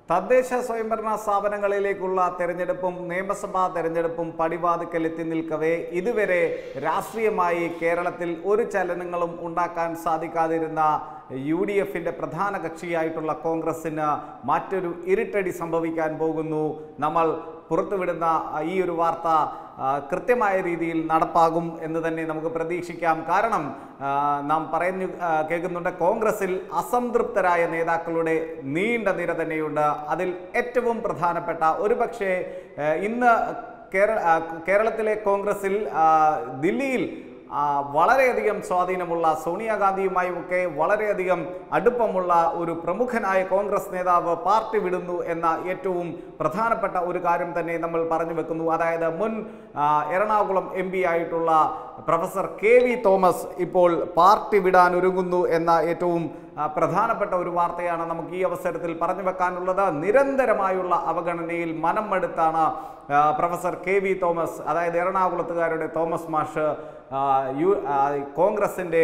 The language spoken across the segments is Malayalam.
തദ്ദേശ സ്വയംഭരണ സ്ഥാപനങ്ങളിലേക്കുള്ള തെരഞ്ഞെടുപ്പും നിയമസഭാ തെരഞ്ഞെടുപ്പും പടിവാതിക്കൽ എത്തി നിൽക്കവേ ഇതുവരെ രാഷ്ട്രീയമായി കേരളത്തിൽ ഒരു ചലനങ്ങളും ഉണ്ടാക്കാൻ സാധിക്കാതിരുന്ന യു ഡി എഫിൻ്റെ പ്രധാന കക്ഷിയായിട്ടുള്ള കോൺഗ്രസിന് മറ്റൊരു ഇരുട്ടടി സംഭവിക്കാൻ പോകുന്നു നമ്മൾ പുറത്തുവിടുന്ന ഈ ഒരു വാർത്ത ആ, കൃത്യമായ രീതിയിൽ നടപ്പാകും എന്ന് തന്നെ നമുക്ക് പ്രതീക്ഷിക്കാം കാരണം ആ, നാം പറയുന്നു ആ, കേൾക്കുന്നുണ്ട് കോൺഗ്രസിൽ അസംതൃപ്തരായ നേതാക്കളുടെ നീണ്ട നിര തന്നെയുണ്ട് അതിൽ ഏറ്റവും പ്രധാനപ്പെട്ട ഒരുപക്ഷെ ആ, ഇന്ന് കേരള ആ, കേരളത്തിലെ കോൺഗ്രസിൽ ആ, ദില്ലിയിൽ ആ, വളരെയധികം സ്വാധീനമുള്ള സോണിയാഗാന്ധിയുമായും ഒക്കെ വളരെയധികം അടുപ്പമുള്ള ഒരു പ്രമുഖനായ കോൺഗ്രസ് നേതാവ് പാർട്ടി വിടുന്നു എന്ന ഏറ്റവും പ്രധാനപ്പെട്ട ഒരു കാര്യം തന്നെ നമ്മൾ പറഞ്ഞു വെക്കുന്നു അതായത് മുൻ ആ, എറണാകുളം എം പി ആയിട്ടുള്ള പ്രൊഫസർ കെ വി തോമസ് ഇപ്പോൾ പാർട്ടി വിടാൻ ഒരുങ്ങുന്നു എന്ന ഏറ്റവും ആ, പ്രധാനപ്പെട്ട ഒരു വാർത്തയാണ് നമുക്ക് ഈ അവസരത്തിൽ പറഞ്ഞു വെക്കാനുള്ളത് നിരന്തരമായുള്ള അവഗണനയിൽ മനം മടുത്താണ് ആ, പ്രൊഫസർ കെ വി തോമസ് അതായത് എറണാകുളത്തുകാരുടെ തോമസ് മാഷ് ആ, യു ആ, കോൺഗ്രസിൻ്റെ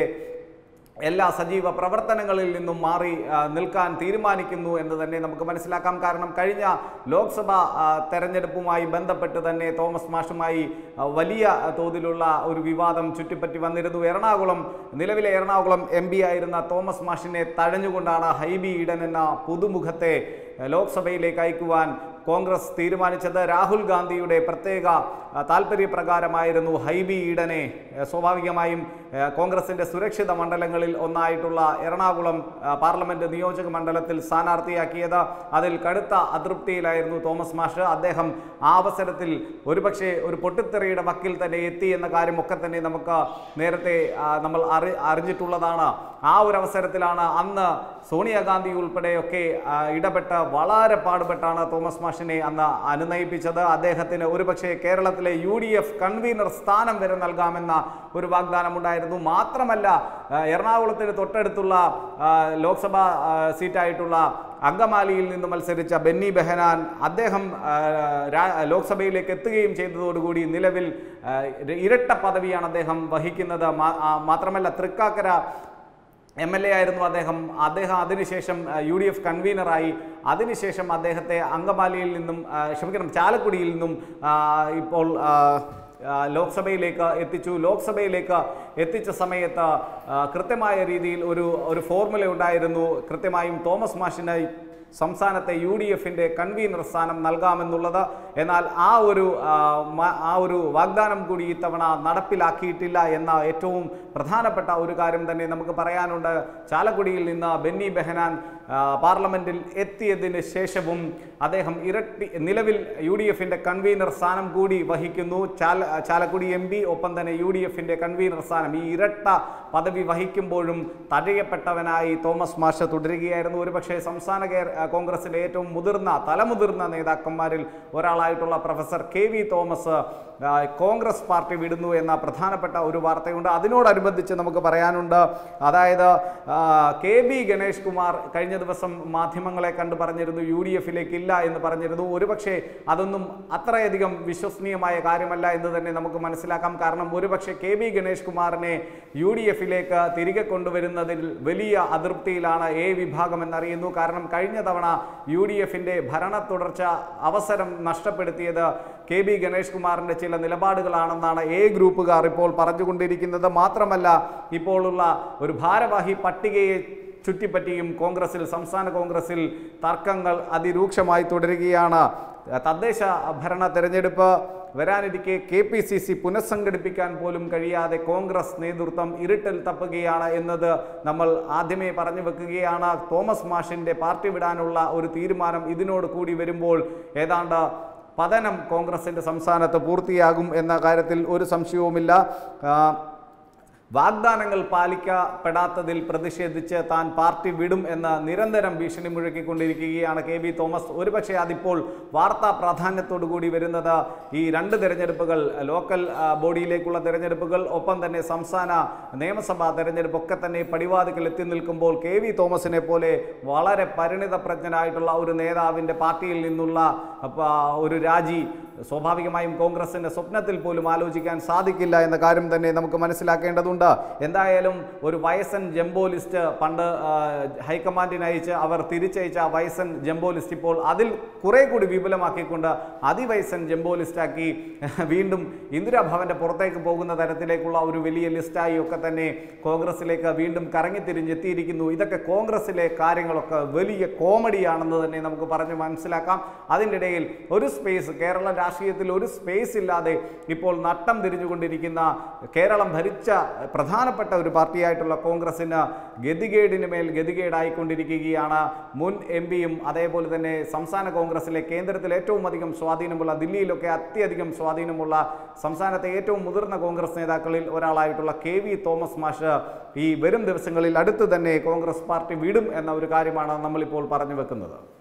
എല്ലാ സജീവ പ്രവർത്തനങ്ങളിൽ നിന്നും മാറി ആ, നിൽക്കാൻ തീരുമാനിക്കുന്നു എന്ന് തന്നെ നമുക്ക് മനസ്സിലാക്കാം കാരണം കഴിഞ്ഞ ലോക്സഭ ആ, തെരഞ്ഞെടുപ്പുമായി ബന്ധപ്പെട്ട് തന്നെ തോമസ് മാഷുമായി ആ, വലിയ തോതിലുള്ള ഒരു വിവാദം ചുറ്റിപ്പറ്റി വന്നിരുന്നു എറണാകുളം നിലവിലെ എറണാകുളം എം ആയിരുന്ന തോമസ് മാഷിനെ തഴഞ്ഞുകൊണ്ടാണ് ഹൈബി ഈഡൻ എന്ന പുതുമുഖത്തെ ആ, ലോക്സഭയിലേക്ക് അയക്കുവാൻ കോൺഗ്രസ് തീരുമാനിച്ചത് രാഹുൽ ഗാന്ധിയുടെ പ്രത്യേക ആ, താല്പര്യപ്രകാരമായിരുന്നു ഹൈബി ഈഡനെ ആ, സ്വാഭാവികമായും ആ, കോൺഗ്രസിന്റെ സുരക്ഷിത മണ്ഡലങ്ങളിൽ ഒന്നായിട്ടുള്ള എറണാകുളം ആ, പാർലമെന്റ് നിയോജക മണ്ഡലത്തിൽ സ്ഥാനാർത്ഥിയാക്കിയത് അതിൽ കടുത്ത അതൃപ്തിയിലായിരുന്നു തോമസ് മാഷ് അദ്ദേഹം ആ അവസരത്തിൽ ഒരുപക്ഷെ ഒരു പൊട്ടിത്തെറിയുടെ വക്കിൽ തന്നെ എത്തി എന്ന കാര്യമൊക്കെ തന്നെ നമുക്ക് നേരത്തെ ആ, നമ്മൾ അറി അറിഞ്ഞിട്ടുള്ളതാണ് ആ ഒരു അവസരത്തിലാണ് അന്ന് സോണിയാഗാന്ധി ഉൾപ്പെടെയൊക്കെ ആ, ഇടപെട്ട് വളരെ പാടുപെട്ടാണ് തോമസ് മാഷിനെ അന്ന് അനുനയിപ്പിച്ചത് അദ്ദേഹത്തിന് ഒരുപക്ഷെ കേരളത്തിലെ യു ഡി എഫ് കൺവീനർ സ്ഥാനം വരെ നൽകാമെന്ന ഒരു വാഗ്ദാനമുണ്ടായിരുന്നു മാത്രമല്ല ആ, എറണാകുളത്തിന് തൊട്ടടുത്തുള്ള ആ, ലോക്സഭാ ആ, സീറ്റായിട്ടുള്ള അങ്കമാലിയിൽ നിന്ന് മത്സരിച്ച ബെന്നി ബെഹനാൻ അദ്ദേഹം ആ, രാ- ലോക്സഭയിലേക്ക് എത്തുകയും ചെയ്തതോടുകൂടി നിലവിൽ ആ, ഇരട്ട പദവിയാണ് അദ്ദേഹം വഹിക്കുന്നത് മാ- ആ, മാത്രമല്ല തൃക്കാക്കര എം എൽ എ ആയിരുന്നു അദ്ദേഹം അദ്ദേഹം അതിനുശേഷം യു ഡി എഫ് കൺവീനറായി അതിനുശേഷം അദ്ദേഹത്തെ അങ്കമാലിയിൽ നിന്നും ആ, ക്ഷമിക്കണം ചാലക്കുടിയിൽ നിന്നും ആ, ഇപ്പോൾ ആ, ആ, ലോക്സഭയിലേക്ക് എത്തിച്ചു ലോക്സഭയിലേക്ക് എത്തിച്ച സമയത്ത് ആ, കൃത്യമായ രീതിയിൽ ഒരു ഒരു ഫോർമുല ഉണ്ടായിരുന്നു കൃത്യമായും തോമസ് മാഷിന് സംസ്ഥാനത്തെ യു ഡി എഫിൻ്റെ കൺവീനർ സ്ഥാനം നൽകാമെന്നുള്ളത് എന്നാൽ ആ ഒരു ആ, മ- ആ ഒരു വാഗ്ദാനം കൂടി ഇത്തവണ നടപ്പിലാക്കിയിട്ടില്ല എന്ന ഏറ്റവും പ്രധാനപ്പെട്ട ഒരു കാര്യം തന്നെ നമുക്ക് പറയാനുണ്ട് ചാലക്കുടിയിൽ നിന്ന് ബെന്നി ബെഹനാൻ ആ, പാർലമെന്റിൽ എത്തിയതിന് ശേഷവും അദ്ദേഹം ഇരട്ടി നിലവിൽ യു ഡി എഫിൻ്റെ കൺവീനർ സ്ഥാനം കൂടി വഹിക്കുന്നു ചാല ചാലക്കുടി എം പി ഒപ്പം തന്നെ യു ഡി എഫിൻ്റെ കൺവീനർ സ്ഥാനം ഈ ഇരട്ട പദവി വഹിക്കുമ്പോഴും തഴയപ്പെട്ടവനായി തോമസ് മാഷ് തുടരുകയായിരുന്നു ഒരുപക്ഷെ സംസ്ഥാന കേ- കോൺഗ്രസിലെ ഏറ്റവും മുതിർന്ന തലമുതിർന്ന നേതാക്കന്മാരിൽ ഒരാളായിട്ടുള്ള പ്രൊഫസർ കെ വി തോമസ് ആ, കോൺഗ്രസ് പാർട്ടി വിടുന്നു എന്ന പ്രധാനപ്പെട്ട ഒരു വാർത്തയുണ്ട് അതിനോടനുബന്ധിച്ച് നമുക്ക് പറയാനുണ്ട് അതായത് ആ, കെ ബി ഗണേഷ് കുമാർ കഴിഞ്ഞ ദിവസം മാധ്യമങ്ങളെ കണ്ട് പറഞ്ഞിരുന്നു യു ഡി എഫിലേക്ക് ഇല്ല എന്ന് പറഞ്ഞിരുന്നു ഒരുപക്ഷെ അതൊന്നും അത്രയധികം വിശ്വസനീയമായ കാര്യമല്ല എന്ന് തന്നെ നമുക്ക് മനസ്സിലാക്കാം കാരണം ഒരുപക്ഷെ കെ ബി ഗണേഷ് കുമാറിനെ യു ഡി എഫിലേക്ക് തിരികെ കൊണ്ടുവരുന്നതിൽ വലിയ അതൃപ്തിയിലാണ് എ വിഭാഗം എന്നറിയുന്നു കാരണം കഴിഞ്ഞ തവണ യു ഡി എഫിൻ്റെ ഭരണ തുടർച്ച അവസരം നഷ്ടപ്പെടുത്തിയത് കെ ബി ഗണേഷ് കുമാറിൻ്റെ ചില നിലപാടുകളാണെന്നാണ് എ ഗ്രൂപ്പുകാർ ഇപ്പോൾ പറഞ്ഞുകൊണ്ടിരിക്കുന്നത് മാത്രമല്ല ഇപ്പോഴുള്ള ഒരു ഭാരവാഹി പട്ടികയെ ചുറ്റിപ്പറ്റിയും കോൺഗ്രസിൽ സംസ്ഥാന കോൺഗ്രസിൽ തർക്കങ്ങൾ അതിരൂക്ഷമായി തുടരുകയാണ് തദ്ദേശ ഭരണ തെരഞ്ഞെടുപ്പ് വരാനിരിക്കെ കെ പി സി സി പുനഃസംഘടിപ്പിക്കാൻ പോലും കഴിയാതെ കോൺഗ്രസ് നേതൃത്വം ഇരുട്ടിൽ തപ്പുകയാണ് എന്നത് നമ്മൾ ആദ്യമേ പറഞ്ഞു വെക്കുകയാണ് തോമസ് മാഷിൻ്റെ പാർട്ടി വിടാനുള്ള ഒരു തീരുമാനം ഇതിനോട് കൂടി വരുമ്പോൾ ഏതാണ്ട് പതനം കോൺഗ്രസിൻ്റെ സംസ്ഥാനത്ത് പൂർത്തിയാകും എന്ന കാര്യത്തിൽ ഒരു സംശയവുമില്ല ആ, വാഗ്ദാനങ്ങൾ പാലിക്കപ്പെടാത്തതിൽ പ്രതിഷേധിച്ച് താൻ പാർട്ടി വിടും എന്ന് നിരന്തരം ഭീഷണി മുഴക്കിക്കൊണ്ടിരിക്കുകയാണ് കെ വി തോമസ് ഒരുപക്ഷെ അതിപ്പോൾ വാർത്താ പ്രാധാന്യത്തോടു കൂടി വരുന്നത് ഈ രണ്ട് തെരഞ്ഞെടുപ്പുകൾ ലോക്കൽ ആ, ബോഡിയിലേക്കുള്ള തെരഞ്ഞെടുപ്പുകൾ ഒപ്പം തന്നെ സംസ്ഥാന നിയമസഭാ തെരഞ്ഞെടുപ്പൊക്കെ തന്നെ പടിവാതിക്കൽ എത്തി നിൽക്കുമ്പോൾ കെ വി തോമസിനെ പോലെ വളരെ പരിണിതപ്രജ്ഞനായിട്ടുള്ള ഒരു നേതാവിൻ്റെ പാർട്ടിയിൽ നിന്നുള്ള അപ്പ, ഒരു രാജി സ്വാഭാവികമായും കോൺഗ്രസിന്റെ സ്വപ്നത്തിൽ പോലും ആലോചിക്കാൻ സാധിക്കില്ല എന്ന കാര്യം തന്നെ നമുക്ക് മനസ്സിലാക്കേണ്ടതുണ്ട് ഉണ്ട് എന്തായാലും ഒരു വയസ്സൻ ജംബോ ലിസ്റ്റ് പണ്ട് ആ, ഹൈക്കമാൻഡിന് അയച്ച് അവർ തിരിച്ചയച്ച ആ വയസ്സൻ ജംബോ ലിസ്റ്റ് ഇപ്പോൾ അതിൽ കുറെ കൂടി വിപുലമാക്കിക്കൊണ്ട് അതിവയസ്സൻ ജംബോ ലിസ്റ്റാക്കി വീണ്ടും ഇന്ദിരാഭവന്റെ പുറത്തേക്ക് പോകുന്ന തരത്തിലേക്കുള്ള ഒരു വലിയ ലിസ്റ്റായി ഒക്കെ തന്നെ കോൺഗ്രസിലേക്ക് വീണ്ടും കറങ്ങിത്തിരിഞ്ഞെത്തിയിരിക്കുന്നു ഇതൊക്കെ കോൺഗ്രസിലെ കാര്യങ്ങളൊക്കെ വലിയ കോമഡിയാണെന്ന് തന്നെ നമുക്ക് പറഞ്ഞ് മനസ്സിലാക്കാം അതിൻ്റെ ഇടയിൽ ഒരു സ്പേസ് കേരള രാഷ്ട്രീയത്തിൽ ഒരു സ്പേസ് ഇല്ലാതെ ഇപ്പോൾ നട്ടം തിരിഞ്ഞുകൊണ്ടിരിക്കുന്ന കേരളം ഭരിച്ച പ്രധാനപ്പെട്ട ഒരു പാർട്ടിയായിട്ടുള്ള കോൺഗ്രസിന് ഗതികേടിന് മേൽ ഗതികേടായിക്കൊണ്ടിരിക്കുകയാണ് മുൻ എം പിയും അതേപോലെ തന്നെ സംസ്ഥാന കോൺഗ്രസിലെ കേന്ദ്രത്തിൽ ഏറ്റവും അധികം സ്വാധീനമുള്ള ദില്ലിയിലൊക്കെ അത്യധികം സ്വാധീനമുള്ള സംസ്ഥാനത്തെ ഏറ്റവും മുതിർന്ന കോൺഗ്രസ് നേതാക്കളിൽ ഒരാളായിട്ടുള്ള കെ വി തോമസ് മാഷ് ഈ വരും ദിവസങ്ങളിൽ അടുത്ത് തന്നെ കോൺഗ്രസ് പാർട്ടി വിടും എന്ന ഒരു കാര്യമാണ് നമ്മളിപ്പോൾ പറഞ്ഞു വെക്കുന്നത്